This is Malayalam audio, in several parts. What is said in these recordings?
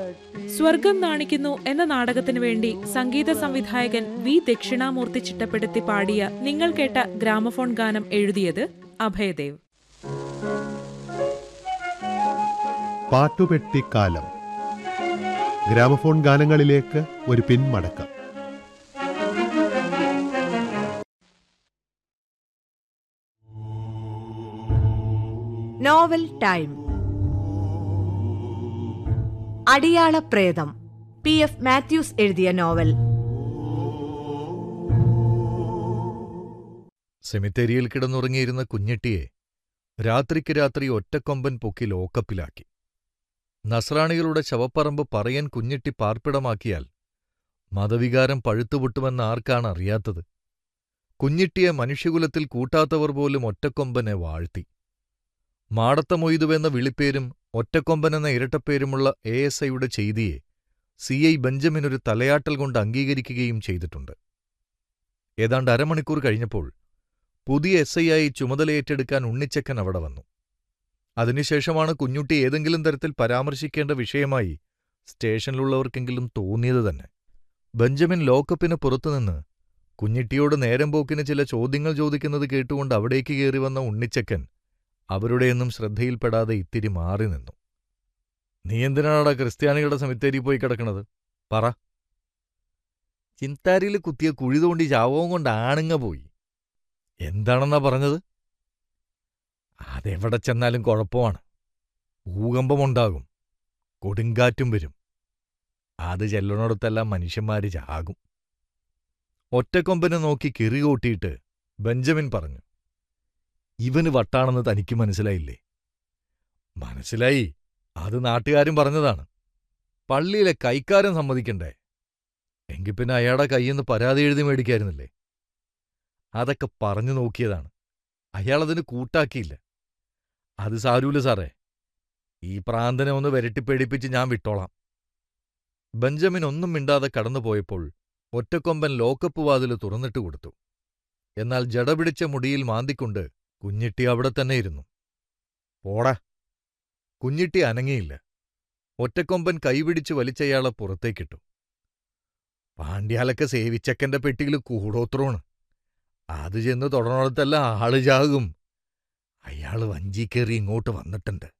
സ്വർഗം നാണിക്കുന്നു എന്ന നാടകത്തിനു വേണ്ടി സംഗീത സംവിധായകൻ വി ദക്ഷിണാമൂർത്തി ചിട്ടപ്പെടുത്തി പാടിയ നിങ്ങൾ കേട്ട ഗ്രാമഫോൺ ഗാനം എഴുതിയത് അഭയദേവ് പാട്ടുപെട്ടിക്കാലം ഗ്രാമഫോൺ ഗാനങ്ങളിലേക്ക് ഒരു പിന്മടക്കം നോവൽ ടൈം അടിയാള പ്രേതം പി എഫ് മാത്യൂസ് എഴുതിയ നോവൽ സെമിത്തേരിയിൽ കിടന്നുറങ്ങിയിരുന്ന കുഞ്ഞെട്ടിയെ രാത്രിക്ക് രാത്രി ഒറ്റക്കൊമ്പൻ പൊക്കി ലോക്കപ്പിലാക്കി നസ്രാണികളുടെ ശവപ്പറമ്പ് പറയൻ കുഞ്ഞെട്ടി പാർപ്പിടമാക്കിയാൽ മതവികാരം പഴുത്തുപൊട്ടുമെന്ന് ആർക്കാണ് അറിയാത്തത് കുഞ്ഞിട്ടിയെ മനുഷ്യകുലത്തിൽ കൂട്ടാത്തവർ പോലും ഒറ്റക്കൊമ്പനെ വാഴ്ത്തി മാടത്ത മൊയ്തുവെന്ന വിളിപ്പേരും ഒറ്റക്കൊമ്പൻ എന്ന ഇരട്ടപ്പേരുമുള്ള എ എസ് ഐയുടെ ചെയ്തിയെ സി ഐ ബെഞ്ചമിൻ ഒരു തലയാട്ടൽ കൊണ്ട് അംഗീകരിക്കുകയും ചെയ്തിട്ടുണ്ട് ഏതാണ്ട് അരമണിക്കൂർ കഴിഞ്ഞപ്പോൾ പുതിയ എസ് ഐ ആയി ചുമതലയേറ്റെടുക്കാൻ ഉണ്ണിച്ചക്കൻ അവിടെ വന്നു അതിനുശേഷമാണ് കുഞ്ഞുട്ടി ഏതെങ്കിലും തരത്തിൽ പരാമർശിക്കേണ്ട വിഷയമായി സ്റ്റേഷനിലുള്ളവർക്കെങ്കിലും തോന്നിയത് തന്നെ ബെഞ്ചമിൻ ലോക്കപ്പിന് പുറത്തുനിന്ന് കുഞ്ഞിട്ടിയോട് നേരം പോക്കിന് ചില ചോദ്യങ്ങൾ ചോദിക്കുന്നത് കേട്ടുകൊണ്ട് അവിടേക്ക് കയറി വന്ന ഉണ്ണിച്ചക്കൻ അവരുടെയൊന്നും ശ്രദ്ധയിൽപ്പെടാതെ ഇത്തിരി മാറി നിന്നു നീ എന്തിനാടാ ക്രിസ്ത്യാനികളുടെ സെമിത്തേരി പോയി കിടക്കണത് പറ ചിന്താരിയിൽ കുത്തിയ കുഴി തോണ്ടി ചാവവും കൊണ്ട് ആണുങ്ങ പോയി എന്താണെന്നാ പറഞ്ഞത് അതെവിടെ ചെന്നാലും കുഴപ്പമാണ് ഭൂകമ്പമുണ്ടാകും കൊടുങ്കാറ്റും വരും അത് ചെല്ലണോടത്തെല്ലാം മനുഷ്യന്മാര് ചാകും ഒറ്റക്കൊമ്പനെ നോക്കി കിറികൂട്ടിയിട്ട് ബെഞ്ചമിൻ പറഞ്ഞു ഇവന് വട്ടാണെന്ന് തനിക്ക് മനസ്സിലായില്ലേ മനസ്സിലായി അത് നാട്ടുകാരും പറഞ്ഞതാണ് പള്ളിയിലെ കൈക്കാരൻ സമ്മതിക്കണ്ടേ എങ്കിൽ പിന്നെ അയാളുടെ കയ്യിന്ന് പരാതി എഴുതി മേടിക്കായിരുന്നില്ലേ അതൊക്കെ പറഞ്ഞു നോക്കിയതാണ് അയാളതിന് കൂട്ടാക്കിയില്ല അത് സാരൂല സാറേ ഈ പ്രാന്തനെ ഒന്ന് വരട്ടിപ്പേടിപ്പിച്ച് ഞാൻ വിട്ടോളാം ബെഞ്ചമിൻ ഒന്നും മിണ്ടാതെ കടന്നുപോയപ്പോൾ ഒറ്റക്കൊമ്പൻ ലോക്കപ്പ് വാതില് തുറന്നിട്ട് കൊടുത്തു എന്നാൽ ജടപിടിച്ച മുടിയിൽ മാന്തിക്കൊണ്ട് കുഞ്ഞിട്ടി അവിടെ തന്നെ ഇരുന്നു പോടാ കുഞ്ഞിട്ടി അനങ്ങിയില്ല ഒറ്റക്കൊമ്പൻ കൈപിടിച്ച് വലിച്ചയാളെ പുറത്തേക്കിട്ടു പാണ്ഡ്യാലൊക്കെ സേവിച്ചക്കന്റെ പെട്ടിയിൽ കൂടോത്രമാണ് അത് ചെന്ന് തൊടണോടത്തല്ല ആള് ചാകും അയാള് വഞ്ചി കയറി ഇങ്ങോട്ട് വന്നിട്ടുണ്ട്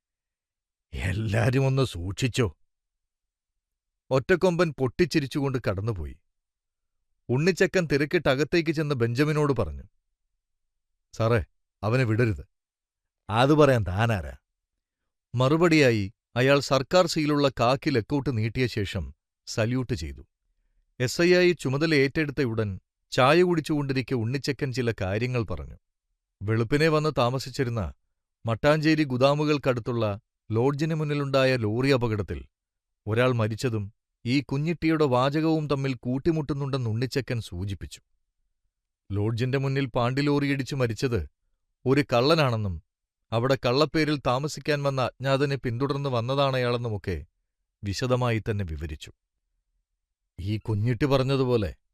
എല്ലാരും ഒന്ന് സൂക്ഷിച്ചോ ഒറ്റക്കൊമ്പൻ പൊട്ടിച്ചിരിച്ചുകൊണ്ട് കടന്നുപോയി ഉണ്ണിച്ചക്കൻ തിരക്കിട്ട് അകത്തേക്ക് ചെന്ന് ബെഞ്ചമിനോട് പറഞ്ഞു സാറേ അവനെ വിടരുത് അത് പറയാൻ താനാരാ മറുപടിയായി അയാൾ സർക്കാർ സീലുള്ള കാക്കി ലെക്കൗട്ട് നീട്ടിയ ശേഷം സല്യൂട്ട് ചെയ്തു എസ് ഐ ആയി ചുമതല ഏറ്റെടുത്തയുടൻ ചായ കുടിച്ചുകൊണ്ടിരിക്കെ ഉണ്ണിച്ചക്കൻ ചില കാര്യങ്ങൾ പറഞ്ഞു വെളുപ്പിനെ വന്ന് താമസിച്ചിരുന്ന മട്ടാഞ്ചേരി ഗുദാമുകൾക്കടുത്തുള്ള ലോഡ്ജിന് മുന്നിലുണ്ടായ ലോറി അപകടത്തിൽ ഒരാൾ മരിച്ചതും ഈ കുഞ്ഞിട്ടിയുടെ വാചകവും തമ്മിൽ കൂട്ടിമുട്ടുന്നുണ്ടെന്ന് ഉണ്ണിച്ചക്കൻ സൂചിപ്പിച്ചു ലോഡ്ജിന്റെ മുന്നിൽ പാണ്ടിലോറിയിടിച്ചു മരിച്ചത് ഒരു കള്ളനാണെന്നും അവിടെ കള്ളപ്പേരിൽ താമസിക്കാൻ വന്ന അജ്ഞാതനെ പിന്തുടർന്ന് വന്നതാണയാളെന്നുമൊക്കെ വിശദമായി തന്നെ വിവരിച്ചു ഈ കുഞ്ഞിട്ടി പറഞ്ഞതുപോലെ